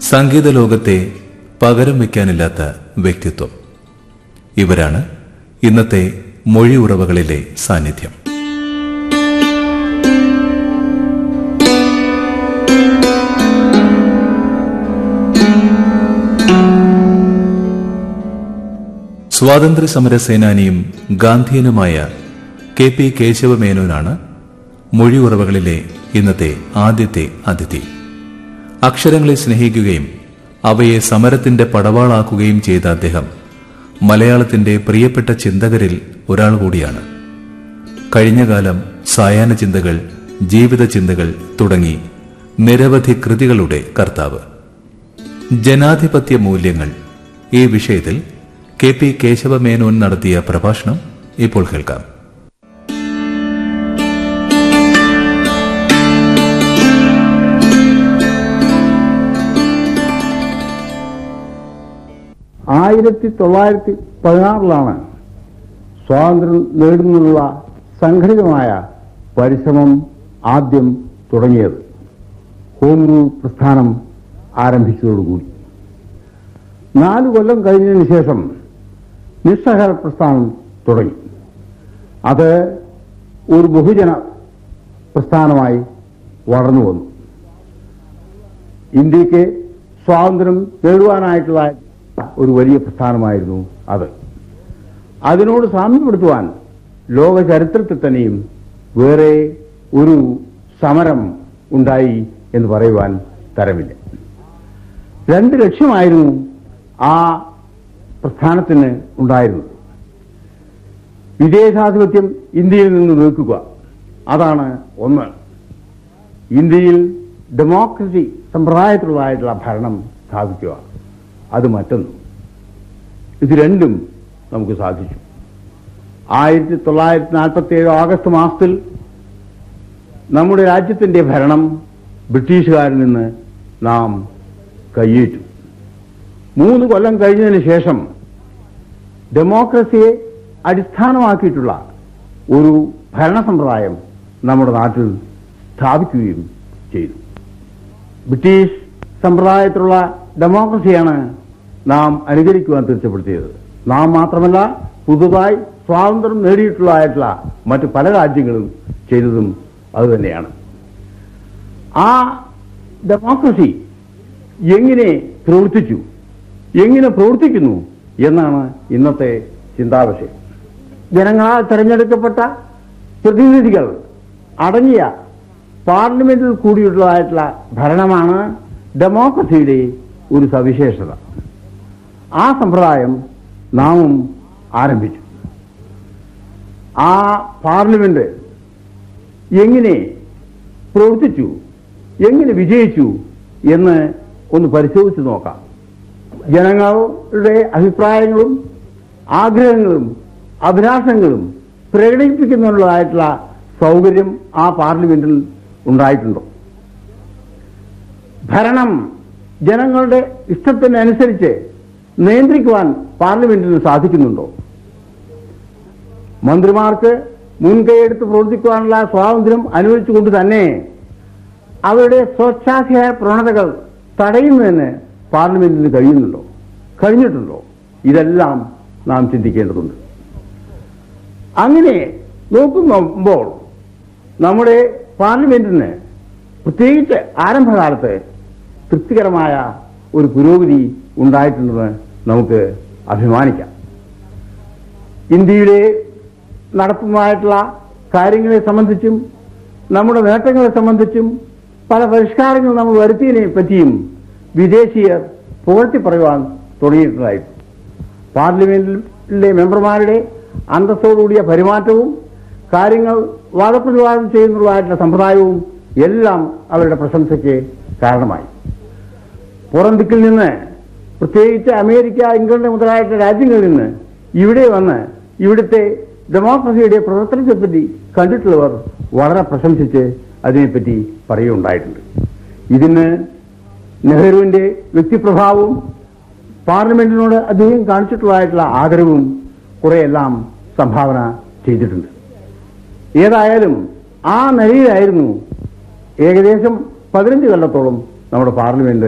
സംഗീത ലോകത്തെ പകരം വയ്ക്കാനില്ലാത്ത വ്യക്തിത്വം ഇവരാണ് ഇന്നത്തെ മൊഴി ഉറവകളിലെ സാന്നിധ്യം സ്വാതന്ത്ര്യ സമര സേനാനിയും ഗാന്ധിയനുമായ കെ പി കേശവമേനോനാണ് മൊഴി ഉറവകളിലെ ഇന്നത്തെ ആദ്യത്തെ അതിഥി അക്ഷരങ്ങളെ സ്നേഹിക്കുകയും അവയെ സമരത്തിന്റെ പടവാളാക്കുകയും ചെയ്ത അദ്ദേഹം മലയാളത്തിന്റെ പ്രിയപ്പെട്ട ചിന്തകരിൽ ഒരാൾ കൂടിയാണ് കഴിഞ്ഞകാലം സായാഹ്ന ചിന്തകൾ ജീവിത ചിന്തകൾ തുടങ്ങി നിരവധി കൃതികളുടെ കർത്താവ് ജനാധിപത്യ മൂല്യങ്ങൾ ഈ വിഷയത്തിൽ കെ പി കേശവമേനോൻ നടത്തിയ പ്രഭാഷണം ഇപ്പോൾ കേൾക്കാം ആയിരത്തി തൊള്ളായിരത്തി പതിനാറിലാണ് സ്വാതന്ത്ര്യം നേടുന്നതിനുള്ള സംഘടിതമായ പരിശ്രമം ആദ്യം തുടങ്ങിയത് ഹോം റൂൾ പ്രസ്ഥാനം ആരംഭിച്ചതോടുകൂടി നാല് കൊല്ലം കഴിഞ്ഞതിന് ശേഷം നിസ്സഹകരണ പ്രസ്ഥാനം തുടങ്ങി അത് ഒരു ബഹുജന പ്രസ്ഥാനമായി വളർന്നു വന്നു ഇന്ത്യക്ക് സ്വാതന്ത്ര്യം നേടുവാനായിട്ടുള്ള ഒരു വലിയ പ്രസ്ഥാനമായിരുന്നു അത് അതിനോട് സാമ്യപ്പെടുത്തുവാൻ ലോക ചരിത്രത്തിൽ തന്നെയും വേറെ ഒരു സമരം ഉണ്ടായി എന്ന് പറയുവാൻ തരമില്ല രണ്ട് ലക്ഷ്യമായിരുന്നു ആ പ്രസ്ഥാനത്തിന് ഉണ്ടായിരുന്നത് വിദേശാധിപത്യം ഇന്ത്യയിൽ നിന്ന് നീക്കുക അതാണ് ഒന്ന് ഇന്ത്യയിൽ ഡെമോക്രസി സമ്പ്രദായത്തിലുള്ളതായിട്ടുള്ള ഭരണം സ്ഥാപിക്കുക അത് മറ്റൊന്ന് ഇത് രണ്ടും നമുക്ക് സാധിച്ചു ആയിരത്തി തൊള്ളായിരത്തി നാൽപ്പത്തി ഏഴ് ഓഗസ്റ്റ് മാസത്തിൽ നമ്മുടെ രാജ്യത്തിന്റെ ഭരണം ബ്രിട്ടീഷുകാരിൽ നിന്ന് നാം കയ്യേറ്റു മൂന്ന് കൊല്ലം കഴിഞ്ഞതിന് ശേഷം ഡെമോക്രസിയെ അടിസ്ഥാനമാക്കിയിട്ടുള്ള ഒരു ഭരണ സമ്പ്രദായം നമ്മുടെ നാട്ടിൽ സ്ഥാപിക്കുകയും ചെയ്തു ബ്രിട്ടീഷ് സമ്പ്രദായത്തിലുള്ള ഡെമോക്രസിയാണ് നാം അനുകരിക്കുവാൻ തീർച്ചപ്പെടുത്തിയത് നാം മാത്രമല്ല പുതുതായി സ്വാതന്ത്ര്യം നേടിയിട്ടുള്ളതായിട്ടുള്ള മറ്റു പല രാജ്യങ്ങളും ചെയ്തതും അതുതന്നെയാണ് ആ ഡെമോക്രസി എങ്ങനെ പ്രവർത്തിച്ചു എങ്ങനെ പ്രവർത്തിക്കുന്നു എന്നാണ് ഇന്നത്തെ ചിന്താവിഷയം ജനങ്ങളാൽ തെരഞ്ഞെടുക്കപ്പെട്ട പ്രതിനിധികൾ അടങ്ങിയ പാർലമെന്റിൽ കൂടിയിട്ടുള്ളതായിട്ടുള്ള ഭരണമാണ് ഡെമോക്രസിയുടെ ഒരു സവിശേഷത ആ സമ്പ്രദായം നാമും ആരംഭിച്ചു ആ പാർലമെന്റ് എങ്ങനെ പ്രവർത്തിച്ചു എങ്ങനെ വിജയിച്ചു എന്ന് ഒന്ന് പരിശോധിച്ച് നോക്കാം ജനങ്ങളുടെ അഭിപ്രായങ്ങളും ആഗ്രഹങ്ങളും അഭിലാഷങ്ങളും പ്രകടിപ്പിക്കുന്നതിനുള്ളതായിട്ടുള്ള സൗകര്യം ആ പാർലമെന്റിൽ ഉണ്ടായിട്ടുണ്ടോ ഭരണം ജനങ്ങളുടെ ഇഷ്ടത്തിനനുസരിച്ച് നിയന്ത്രിക്കുവാൻ പാർലമെന്റിന് സാധിക്കുന്നുണ്ടോ മന്ത്രിമാർക്ക് മുൻകൈയെടുത്ത് പ്രവർത്തിക്കുവാനുള്ള സ്വാതന്ത്ര്യം അനുവദിച്ചുകൊണ്ട് തന്നെ അവരുടെ സ്വച്ഛാധികാര പ്രവണതകൾ തടയുന്നതിന് പാർലമെന്റിന് കഴിയുന്നുണ്ടോ കഴിഞ്ഞിട്ടുണ്ടോ ഇതെല്ലാം നാം ചിന്തിക്കേണ്ടതുണ്ട് അങ്ങനെ നോക്കുമ്പോൾ നമ്മുടെ പാർലമെന്റിന് പ്രത്യേകിച്ച് ആരംഭകാലത്ത് തൃപ്തികരമായ ഒരു പുരോഗതി ഉണ്ടായിട്ടുണ്ടെന്ന് നമുക്ക് അഭിമാനിക്കാം ഇന്ത്യയുടെ നടപ്പുമായിട്ടുള്ള കാര്യങ്ങളെ സംബന്ധിച്ചും നമ്മുടെ നേട്ടങ്ങളെ സംബന്ധിച്ചും പല പരിഷ്കാരങ്ങൾ നമ്മൾ വരുത്തിയതിനെ പറ്റിയും വിദേശീയർ പുകഴ്ത്തി പറയുവാൻ തുടങ്ങിയിട്ടുണ്ടായിരുന്നു പാർലമെന്റിലെ മെമ്പർമാരുടെ അന്തസ്സോടുകൂടിയ പെരുമാറ്റവും കാര്യങ്ങൾ വാദപ്രതിവാദം ചെയ്യുന്നതായിട്ടുള്ള സമ്പ്രദായവും എല്ലാം അവരുടെ പ്രശംസയ്ക്ക് കാരണമായി പുറം ദിക്കിൽ നിന്ന് പ്രത്യേകിച്ച് അമേരിക്ക ഇംഗ്ലണ്ട് മുതലായിട്ടുള്ള രാജ്യങ്ങളിൽ നിന്ന് ഇവിടെ വന്ന് ഇവിടുത്തെ ഡെമോക്രസിയുടെ പ്രവർത്തനത്തെപ്പറ്റി കണ്ടിട്ടുള്ളവർ വളരെ പ്രശംസിച്ച് അതിനെപ്പറ്റി പറയുകയുണ്ടായിട്ടുണ്ട് ഇതിന് നെഹ്റുവിന്റെ വ്യക്തിപ്രഭാവവും പാർലമെന്റിനോട് അദ്ദേഹം കാണിച്ചിട്ടുള്ളതായിട്ടുള്ള ആദരവും കുറെയെല്ലാം സംഭാവന ചെയ്തിട്ടുണ്ട് ഏതായാലും ആ നിലയിലായിരുന്നു ഏകദേശം പതിനഞ്ച് കൊല്ലത്തോളം നമ്മുടെ പാർലമെന്റ്